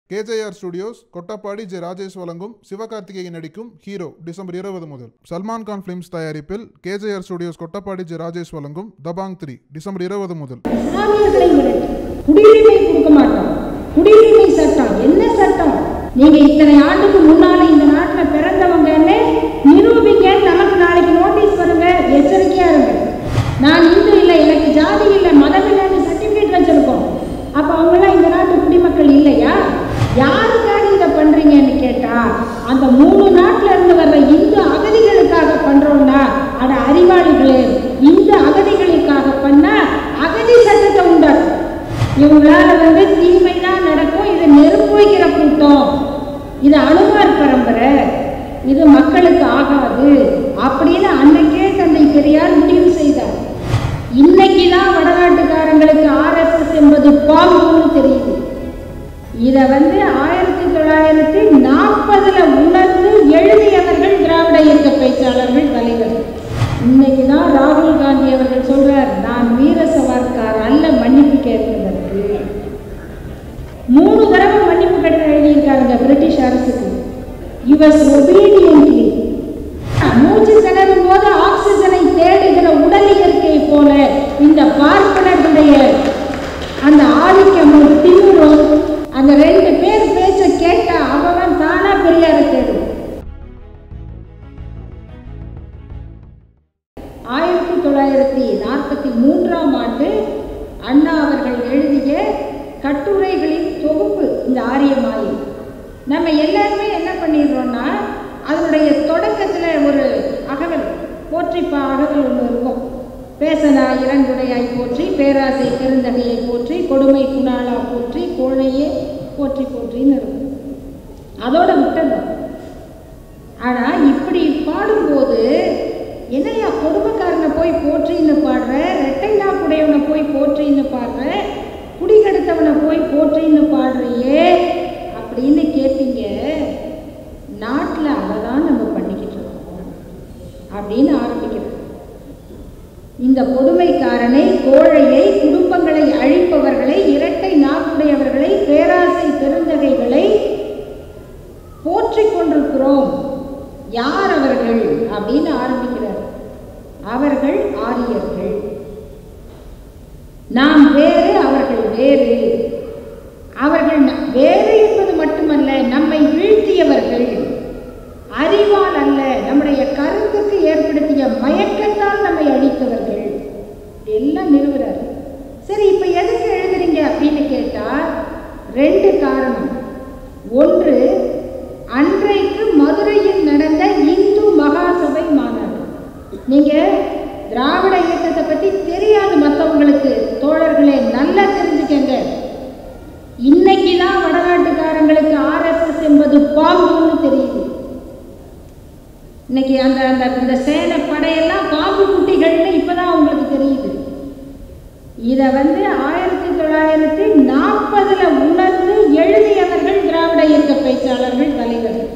KJR studios Kottapadi J Rajesh வழங்கும் சிவகார்த்திகேயன் நடிக்கும் hero December இருபது முதல் சல்மான் கான் பிலிம்ஸ் தயாரிப்பில் KJR studios Kottapadi J Rajesh வழங்கும் தபாங் த்ரீ டிசம்பர் இருபது முதல் இஸ்லாமியர்களை மிரட்டி குடியுரிமை கொடுக்க மாட்டோம் குடியுரிமை சட்டம் என்ன சட்டம் நீங்க இத்தனை ஆண்டுக்கு முன்னால இந்த நாட்டுல பிறந்தவங்கன்னு நிரூபிக்க நமக்கு நாளைக்கு நோட்டீஸ் வருங்க எச்சரிக்கையா இருங்க நான் இந்து இல்லை எனக்கு ஜாதி இல்லை மதம் இல்லைன்னு சர்டிபிகேட் வச்சிருக்கோம் அப்ப அவங்கெல்லாம் இந்த நாட்டு குடிமக்கள் இல்லையா யாருக்காக இதை பண்றீங்கன்னு கேட்டா அந்த மூணு நாட்டுல இருந்து வர்ற இந்து அகதிகளுக்காக பண்றோம்னா அட அறிவாளிகளே இந்த அகதிகளுக்காக பண்ணா அகதி சட்டத்தை உண்டாக்கும் இவங்களால வந்து தீமை தான் நடக்கும் இது நெருப்பு வைக்கிற கூட்டம் இது அனுமார் பரம்பரை இது மக்களுக்கு ஆகாது அப்படின்னு அன்னைக்கே தந்தை பெரியார் முடிவு செய்தார் இன்னைக்கு தான் வடநாட்டுக்காரங்களுக்கு ஆர்எஸ்எஸ் என்பது பாம்புன்னு தெரியுது இதை வந்து ஆயிரத்தி தொள்ளாயிரத்தி நாற்பதுல உணர்ந்து எழுதியவர்கள் திராவிட இயக்க பேச்சாளர்கள் தலைவர்கள் இன்னைக்கு தான் ராகுல் காந்தி அவர்கள் சொல்றார் நான் வீர சவார்கார் அல்ல மன்னிப்பு கேட்பதற்கு மூணு தடவை மன்னிப்பு கடிதம் எழுதியிருக்காங்க பிரிட்டிஷ் அரசுக்கு யுவஸ் ஒபீடியன்ட்லி மூச்சு திணறும் போது ஆக்சிஜனை தேடுகிற உடல் இயற்கை போல இந்த பார்ப்பனர்களுடைய அந்த ஆதிக்கமும் திமிரும் அந்த ரெண்டு பேர் பேச்ச கேட்டா அவன் தானா பெரியார தேடும் ஆயிரத்தி தொள்ளாயிரத்தி நாற்பத்தி மூன்றாம் ஆண்டு அண்ணா அவர்கள் எழுதிய கட்டுரைகளின் தொகுப்பு இந்த ஆரியமாயி நம்ம எல்லாருமே என்ன பண்ணிடுறோம்னா அதனுடைய தொடக்கத்தில் ஒரு அகவல் போற்றிப்பா அகவல் ஒன்று இருக்கும் பேசனா இளங்குடையாய் போற்றி பேராசை பெருந்தகையை போற்றி கொடுமை குணாளா போற்றி கோழையே போற்றி போற்றின்னு இருக்கும் அதோட விட்டணும் ஆனால் இப்படி பாடும்போது என்னையா கொடுமைக்காரனை போய் போற்றின்னு பாடுற ரெட்டை நாக்குடையவனை போய் போற்றின்னு பாடுற குடி கெடுத்தவனை போய் போற்றின்னு பாடுறியே அப்படின்னு கேட்பீங்க நாட்டில் அதை தான் நம்ம பண்ணிக்கிட்டு இருக்கோம் அப்படின்னு ஆரம்பிக்கிறோம் இந்த கொடுமைக்காரனை கோழையை குடும்பங்களை அழிப்பவர்களை இரட்டை நாக்குடையவர்களை பேராசை பெருந்தகைகளை போற்றிக் கொண்டிருக்கிறோம் யார் அவர்கள் அப்படின்னு ஆரம்பிக்கிறார் அவர்கள் ஆரியர்கள் நாம் வேறு அவர்கள் வேறு அவர்கள் ந- வேறு என்பது மட்டுமல்ல நம்மை வீழ்த்தியவர்கள் அறிவால் அல்ல நம்முடைய கருத்துக்கு ஏற்படுத்திய மயக்கத்தால் நம்மை அழித்தவர்கள் எல்லாம் நிறுவுறார் சரி இப்போ எதுக்கு எழுதுறீங்க அப்படின்னு கேட்டால் ரெண்டு காரணம் ஒன்று அன்றைக்கு மதுரையில் நடந்த இந்து மகாசபை மாநாடு நீங்க திராவிட இயக்கத்தை பத்தி தெரியாது மற்றவங்களுக்கு தோழர்களே நல்லா தெரிஞ்சுக்கங்க இன்னைக்கு தான் வடநாட்டுக்காரங்களுக்கு ஆர்எஸ்எஸ் என்பது பாம்புன்னு தெரியுது இன்னைக்கு அந்த அந்த இந்த சேனை படையெல்லாம் பாம்பு குட்டிகள்னு இப்பதான் உங்களுக்கு தெரியுது இதை வந்து ஆயிரத்தி தொள்ளாயிரத்தி நாற்பதுல உணர்ந்து எழுதியவர்கள் திராவிட இயக்க பேச்சாளர்கள் தலைவர்கள்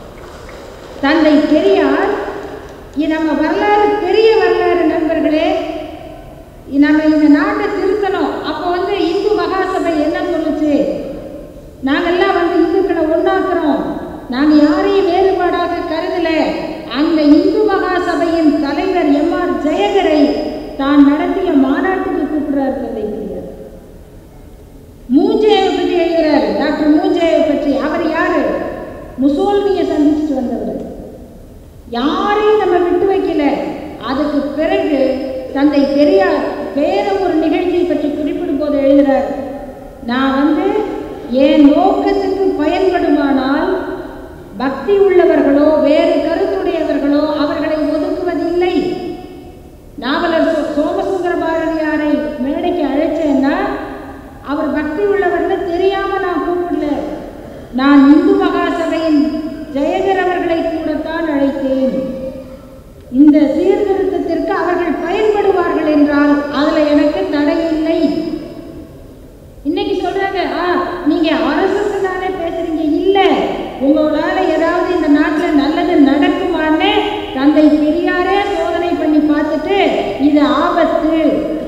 தந்தை பெரியார் இது நம்ம வரலாறு பெரிய வரலாறு நண்பர்களே இது நம்ம இந்த நாட்டை திருத்தணும் அப்போ வந்து இந்து மகாசபை என்ன சொல்லுச்சு நாங்கெல்லாம் வந்து இந்துக்களை ஒன்றாக்குறோம் நாங்கள் யாரையும் வேறுபாடாக கருதல அந்த இந்து மகாசபையின் தலைவர் எம் ஆர் ஜெயகரை தான் நடத்திய மாநாட்டுக்கு கூப்பிடுறார் தந்தை பெரியார் மூஞ்சேவை பற்றி எழுதுறாரு டாக்டர் மூஞ்சேவை பற்றி அவர் யாரு முசோல்னியை சந்திச்சுட்டு வந்தவர் யாரையும் நம்ம விட்டு வைக்கல அதுக்கு பிறகு தந்தை பெரியார் வேற ஒரு நிகழ்ச்சியை பற்றி குறிப்பிடும் போது எழுதுறார் நான் வந்து என் நோக்கத்துக்கு பயன்படுமானால் பக்தி உள்ளவர்களோ வேறு கருத்துடையவர்களோ அவர்களை ஒதுக்குவதில்லை நாவலர் சோ- சோமசுந்தர பாரதியாரை மேடைக்கு அழைச்சேன்னா அவர் பக்தி உள்ளவர்னு தெரியாம நான் கூப்பிடல நான் இந்து மகாசபையின் ஜெயகர் அவர்களை கூடத்தான் அழைத்தேன் இந்த சீர்திருத்தத்திற்கு அவர்கள் பயன்படுவார்கள் என்றால் அதுல எனக்கு தடை இல்லை இன்னைக்கு சொல்றாங்க ஆ நீங்க அரசுக்கு தானே பேசுறீங்க இல்ல உங்களால ஏதாவது இந்த நாட்டுல நல்லது நடக்குமான்னு தந்தை பெரியாரே சோதனை பண்ணி பார்த்துட்டு இது ஆபத்து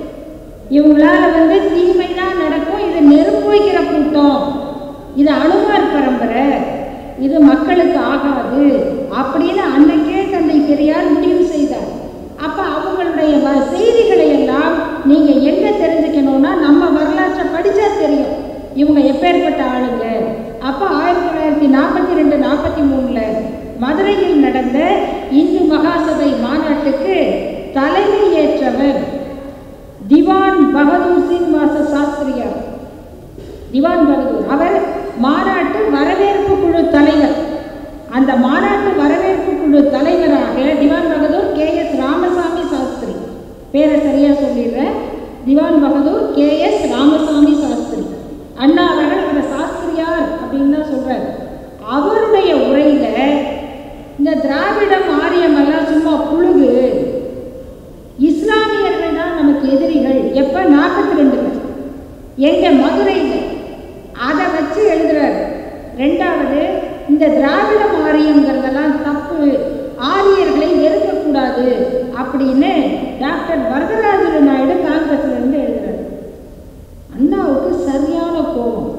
இவங்களால வந்து தீமை தான் நடக்கும் இது நெருப்பு வைக்கிற கூட்டம் இது அனுமார் பரம்பரை இது மக்களுக்கு ஆகாது அப்படின்னு அன்னைக்கே தந்தை பெரியார் முடிவு செய்தார் அப்ப அவங்களுடைய வ- செய்திகளை எல்லாம் நீங்க எங்க தெரிஞ்சுக்கணும்னா நம்ம வரலாற்றை படிச்சா தெரியும் இவங்க எப்பேற்பட்ட ஆளுங்க அப்ப ஆயிரத்தி தொள்ளாயிரத்தி நாற்பத்தி ரெண்டு நாற்பத்தி மூணுல மதுரையில் நடந்த இந்து மகாசபை மாநாட்டுக்கு தலைமை ஏற்றவர் திவான் பகதூர் சீனிவாச சாஸ்திரியார் திவான் பகதூர் அவர் மாநாட்டு வரவேற்பு குழு தலைவர் அந்த மாநாட்டு வரவேற்பு குழு தலைவராக திவான் பகதூர் கே எஸ் ராமசாமி சாஸ்திரி பேரை சரியா சொல்லிடுறேன் திவான் பகதூர் கே எஸ் ராமசாமி சாஸ்திரி அண்ணா அவர்கள் அவரை சாஸ்திரியார் அப்படின்னு தான் சொல்றாரு அவருடைய உரையில இந்த திராவிடம் ஆரியம் எல்லாம் சும்மா புழுகு இஸ்லாமியர்கள் தான் நமக்கு எதிரிகள் எப்ப நாற்பத்தி ரெண்டுல எங்க மதுரையில் அதை வச்சு எழுதுறாரு ரெண்டாவது இந்த திராவிட ஆரியங்கிறதெல்லாம் தப்பு ஆரியர்களை வெறுக்கக்கூடாது அப்படின்னு டாக்டர் வரதராஜன் நாயுடு காங்கிரஸ்ல இருந்து எழுதுறாரு அண்ணாவுக்கு சரியான கோபம்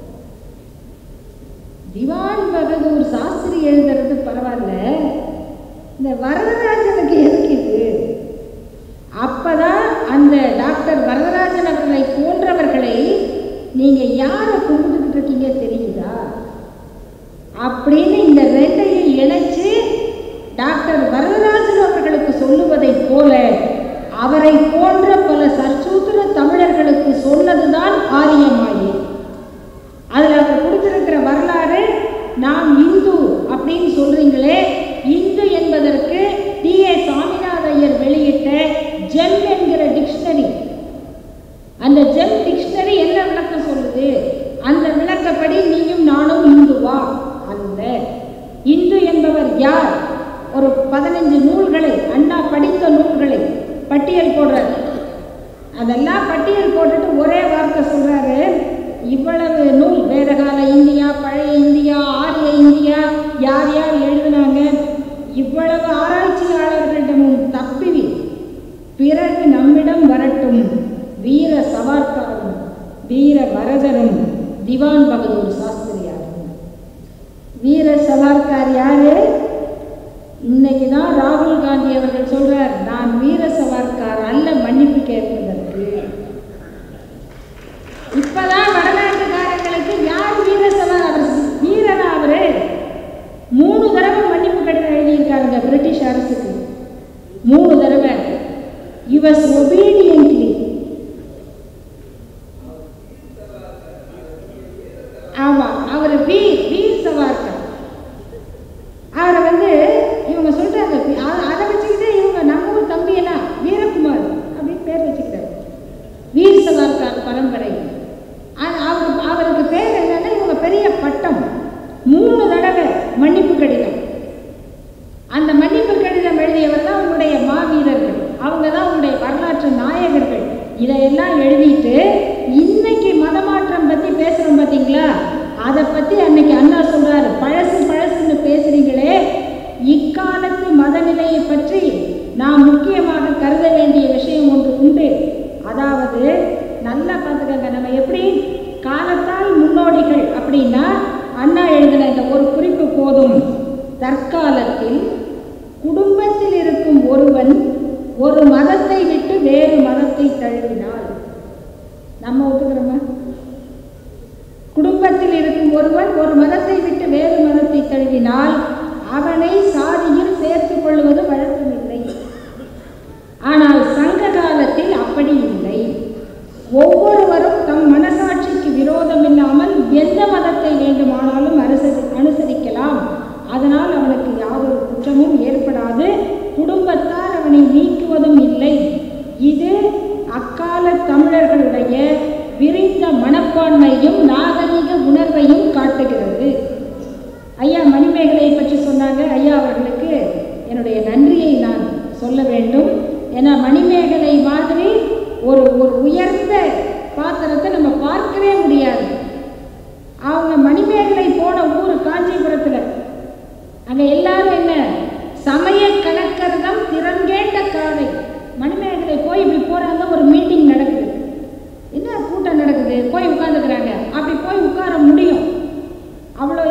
திவான் பகதூர் சாஸ்திரி எழுதுறது பரவாயில்ல இந்த வரதராஜனுக்கு எதுக்கு இது அப்பதான் அந்த டாக்டர் வரதராஜன் அவர்களை போன்றவர்களை நீங்க யாரை கும்பிட்டுக்கிட்டு இருக்கீங்க தெரியுதா அப்படின்னு இந்த ரெண்டையும் இணைச்சு டாக்டர் வரதராஜன் அவர்களுக்கு சொல்லுவதைப் போல அவரை போன்ற பல சற்சூத்திர தமிழர்களுக்கு சொன்னதுதான் ஆரியமாயி அதில் அவர் கொடுத்திருக்கிற வரலாறு நாம் இந்து அப்படின்னு சொல்றீங்களே இந்து என்பதற்கு டி ஏ சாமிநாத ஐயர் வெளியிட்ட ஜெம் என்கிற டிக்ஷனரி அந்த ஜெம் டிக்ஷனரி என்ன விளக்கம் சொல்லுது அந்த விளக்கப்படி நீயும் நானும் இந்துவா அல்ல இந்து என்பவர் யார் ஒரு பதினஞ்சு நூல்களை அண்ணா படித்த நூல்களை பட்டியல் போடுறார் அதெல்லாம் பட்டியல் போட்டுட்டு ஒரே வார்த்தை சொல்றாரு இவ்வளவு நூல் வேதகால இந்தியா பழைய இந்தியா ஆரிய இந்தியா யார் யார் எழுதினாங்க இவ்வளவு ஆராய்ச்சியாளர்களிடமும் தப்பி பிறகு நம்மிடம் வரட்டும் வீர சவார்காரும் வீர வரதரும் திவான் பகதூர் சாஸ்திரியாரும் வீர சவார்கார் யாரு இன்னைக்கு தான் ராகுல் காந்தி அவர்கள் சொல்றார் நான் வீர சவார்கார் அல்ல மன்னிப்பு கேட்பதற்கு இப்பதான் வடநாட்டுக்காரங்களுக்கு யார் வீர சவார் அவர் வீரரா அவரு மூணு தடவை மன்னிப்பு கடிதம் எழுதியிருக்காங்க பிரிட்டிஷ் அரசுக்கு மூணு தடவை யுவஸ் ஒபீடியன்ட்லி ஆமா அவர் வீர் வீர் சவார்கர் அவரை வந்து இவங்க சொல்றாங்க அ- அதை வச்சுக்கிட்டே இவங்க நம்ம ஊர் தம்பி என்ன வீரகுமார் அப்படின்னு பேர் வச்சுக்கிறாரு வீர் சவார்கார் பரம்பரை ஆ- அவர் அவருக்கு பேர் என்னன்னா இவங்க பெரிய பட்டம் மூணு தடவை மன்னிப்பு கடிதம் அந்த மன்னிப்பு கடிதம் எழுதியவர் தான் உங்களுடைய மாவீரர்கள் அவங்க தான் உங்களுடைய வரலாற்று நாயகர்கள் இதையெல்லாம் எழுதிட்டு இன்னைக்கு மதமாற்றம் பத்தி பேசுறோம் பாத்தீங்களா அதை பத்தி அன்னைக்கு அண்ணா சொல்றாரு பழசு பழசுன்னு பேசுறீங்களே இக்காலத்து மதநிலையை பற்றி நாம் முக்கியமாக கருத வேண்டிய விஷயம் ஒன்று உண்டு அதாவது நல்லா பார்த்துக்கங்க நம்ம எப்படி காலத்தால் முன்னோடிகள் அப்படின்னா அண்ணா எழுதின இந்த ஒரு குறிப்பு போதும் தற்காலத்தில் குடும்பத்தில் இருக்கும் ஒருவன் ஒரு மதத்தை விட்டு வேறு மதத்தை தழுவினாள் நம்ம ஒத்துக்கிறோமா குடும்பத்தில் இருக்கும் ஒருவன் ஒரு மதத்தை விட்டு வேறு மதத்தை தழுவினால் அவனை சாதியில் சேர்த்துக் கொள்வது வழக்கமில்லை ஆனால் சங்க காலத்தில் அப்படி இல்லை ஒவ்வொருவரும் தம் மனசாட்சிக்கு விரோதம் இல்லாமல் எந்த மதத்தை வேண்டுமானாலும் அனுசரி அனுசரிக்கலாம் அதனால் அவனுக்கு யாதொரு குற்றமும் ஏற்படாது குடும்பத்தார் அவனை நீக்குவதும் இல்லை இது அக்கால தமிழர்களுடைய விரிந்த மனப்பான்மையும் நாகரிக உணர்வையும் காட்டுகிறது ஐயா மணிமேகலை பற்றி சொன்னாங்க ஐயா அவர்களுக்கு என்னுடைய நன்றியை நான் சொல்ல வேண்டும் ஏன்னா மணிமேகலை மாதிரி ஒரு ஒரு உயர்ந்த பாத்திரத்தை நம்ம பார்க்கவே முடியாது அவங்க மணிமேகலை போன ஊர் காஞ்சிபுரத்தில் அங்கே எல்லாரும் என்ன சமய கணக்கர்தம் திறங்கேட்ட காதை மணிமேகலை போய் இப்படி போகிறாங்க ஒரு மீட்டிங் நடக்குது என்ன கூட்டம் நடக்குது போய் உட்காந்துக்கிறாங்க அப்படி போய் உட்கார முடியும் அவ்வளோ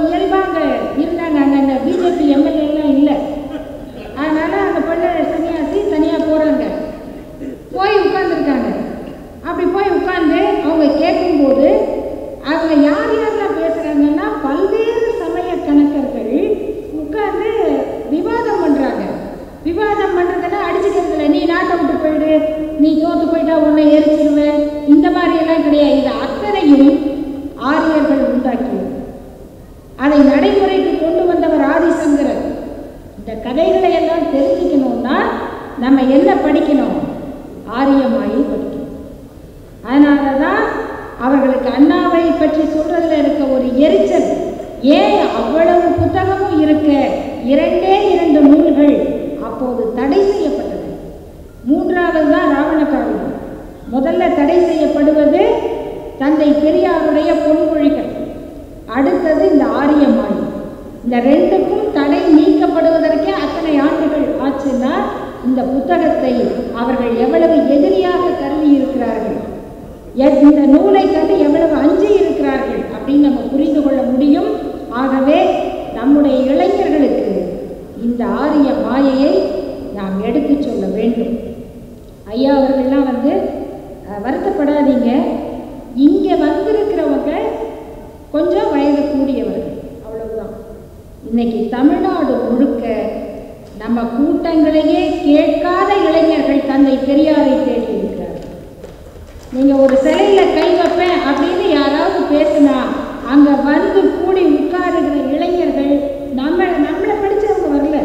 படிக்கணும் ஆரியமாயை படிக்கணும் அதனால தான் அவர்களுக்கு அண்ணாவை பற்றி சொல்றதுல இருக்க ஒரு எரிச்சல் ஏன் அவ்வளவு புத்தகமும் இருக்க இரண்டே இரண்டு நூல்கள் அப்போது தடை செய்யப்பட்டது மூன்றாவது தான் ராவண காவியம் முதல்ல தடை செய்யப்படுவது தந்தை பெரியாருடைய பொன்மொழிகள் அடுத்தது இந்த ஆரியமாய் இந்த ரெண்டுக்கும் தடை நீக்கப்படுவதற்கே அத்தனை ஆண்டுகள் ஆச்சுன்னா இந்த புத்தகத்தை அவர்கள் எவ்வளவு எதிரியாக கருதி இருக்கிறார்கள் எ- இந்த நூலை கண்டு எவ்வளவு அஞ்சி இருக்கிறார்கள் அப்படின்னு நம்ம புரிந்து கொள்ள முடியும் ஆகவே நம்முடைய இளைஞர்களுக்கு இந்த ஆரிய மாயையை நாம் எடுத்துச் சொல்ல வேண்டும் ஐயா அவர்கள்லாம் வந்து அஹ், வருத்தப்படாதீங்க இங்கே வந்திருக்கிறவங்க கொஞ்சம் வயது கூடியவர்கள் அவ்வளவுதான் இன்னைக்கு தமிழ்நாடு முழுக்க நம்ம கூட்டங்களையே கேட்காத இளைஞர்கள் தந்தை பெரியாரை தேடி இருக்கிறார்கள் நீங்க ஒரு சிலையில கை வைப்பேன் அப்படின்னு யாராவது பேசுனா அங்க வந்து கூடி உட்காருகிற இளைஞர்கள் நம்ம நம்மளை படிச்சவங்க வரல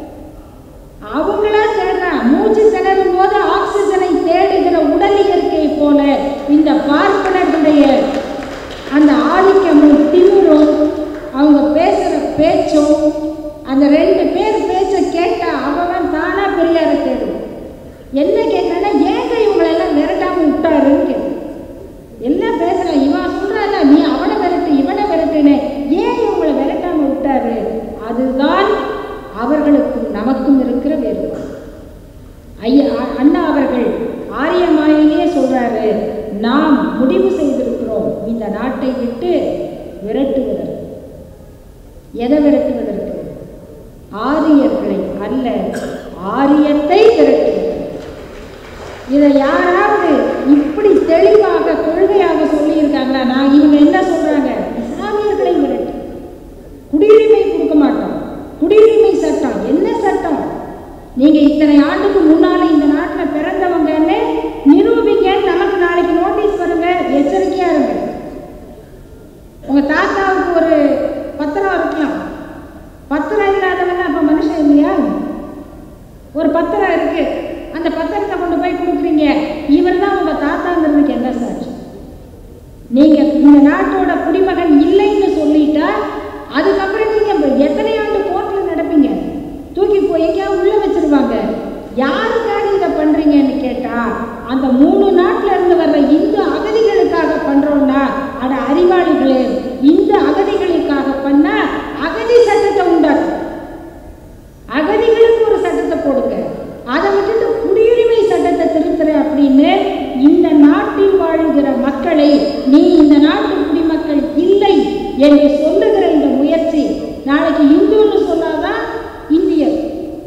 அவங்களா தேடுறான் மூச்சு திணறும் போது ஆக்சிஜனை தேடுகிற உடல் இயற்கை போல இந்த பார்ப்பனர்களுடைய அந்த ஆதிக்கமும் திமிரும் அவங்க பேசுற பேச்சும் அந்த ரெண்டு பேர் பேச்ச கேட்டா அவன் தானா பெரியார தேடும் என்ன கேட்கறா ஏங்க இவங்களெல்லாம் விரட்டாம விட்டாருன்னு கேட்கு எல்லாம் பேசலாம் இவன் சொல்றான்ல நீ அவனை விரட்டு இவனை விரட்டுன்னு ஏன் இவங்களை விரட்டாம விட்டாரு அதுதான் அவர்களுக்கும் நமக்கும் இருக்கிற வேறுபாடு ஐயா அ- அண்ணா அவர்கள் ஆரியமாயிலேயே சொல்றாரு நாம் முடிவு செய்திருக்கிறோம் இந்த நாட்டை விட்டு விரட்டுவதற்கு எதை விரட்டுவதற்கு ஆரியர்களை அல்ல ஆரியத்தை விரட்டுவதற்கு இதை யாராவது இப்படி தெளிவாக கொள்கையாக சொல்லியிருக்காங்களா நான் இவங்க என்ன சொல்றாங்க இஸ்லாமியர்களை விரட்டு குடியுரிமை கொடுக்க மாட்டோம் குடியுரிமை சட்டம் என்ன சட்டம் நீங்க இத்தனை ஆண்டுக்கு முன்னால இந்த நாட்டுல பிறந்தவங்கன்னு நிரூபிங்க நமக்கு நாளைக்கு நோட்டீஸ் வருங்க எச்சரிக்கையா இருங்க உங்க தாத்தாவுக்கு ஒரு பத்திரம் இருக்கலாம் பத்திரம் இல்லாதவங்க அப்ப மனுஷன் இல்லையா ஒரு பத்திரம் இருக்கு அந்த பத்திரத்தை கொண்டு போய் கொடுக்குறீங்க இவர் தான் உங்க தாத்தாங்கிறதுக்கு என்ன சாட்சி நீங்க இந்த நாட்டோட குடிமகன் இல்லைன்னு சொல்லிட்டா அதுக்கப்புறம் நீங்க எத்தனை ஆண்டு கோர்ட்ல நடப்பீங்க தூக்கி போய் எங்கேயாவது உள்ள வச்சிருவாங்க யாருக்காக இதை பண்றீங்கன்னு கேட்டா அந்த மூணு நாட்டுல இருந்து வர்ற இந்து அகதிகளுக்காக பண்றோம்னா அட அறிவாளிகளே இந்த அகதிகளுக்காக பண்ணா அகதி சட்டத்தை உண்டாக்கு அகதிகளுக்கு ஒரு சட்டத்தை போடுங்க அதை விட்டுட்டு குடியுரிமை சட்டத்தை திருத்துற அப்படின்னு இந்த நாட்டில் வாழுகிற மக்களை நீ இந்த நாட்டு குடிமக்கள் இல்லை என்று சொல்லுகிற இந்த முயற்சி நாளைக்கு இந்துன்னு சொன்னாதான் இந்தியர்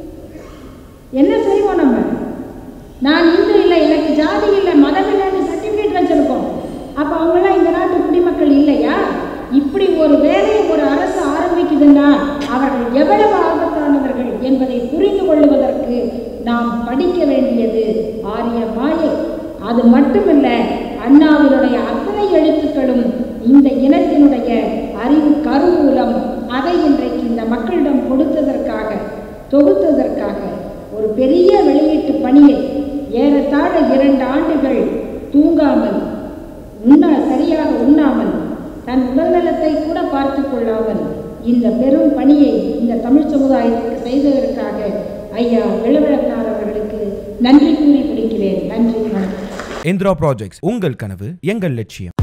என்ன செய்வோம் நம்ம நான் இந்து இல்லை எனக்கு ஜாதி இல்லை மதம் இல்லைன்னு சர்டிஃபிகேட் வச்சிருக்கோம் அப்போ அவங்களாம் இந்த நாட்டு குடிமக்கள் இல்லையா இப்படி ஒரு வேலையை ஒரு அரசு ஆரம்பிக்குதுன்னா அவர்கள் எவ்வளவு ஆபத்தானவர்கள் என்பதை புரிந்து கொள்வதற்கு நாம் படிக்க வேண்டியது ஆரிய மாயை அது மட்டுமல்ல அண்ணாவினுடைய அத்தனை எழுத்துக்களும் இந்த இனத்தினுடைய அறிவு கருவூலம் அதை இன்றைக்கு இந்த மக்களிடம் கொடுத்ததற்காக தொகுத்ததற்காக ஒரு பெரிய வெளியீட்டு பணியை ஏறத்தாழ இரண்டு ஆண்டுகள் தூங்காமல் உண்ணா சரியாக உண்ணாமல் தன் உடல்நலத்தை கூட பார்த்து கொள்ளாமல் இந்த பெரும் பணியை இந்த தமிழ் சமுதாயத்துக்கு செய்ததற்காக ஐயா இளவிளக்கார் அவர்களுக்கு நன்றி கூறி முடிக்கிறேன் நன்றி வணக்கம் இந்திரா ப்ராஜெக்ட்ஸ் உங்கள் கனவு எங்கள் லட்சியம்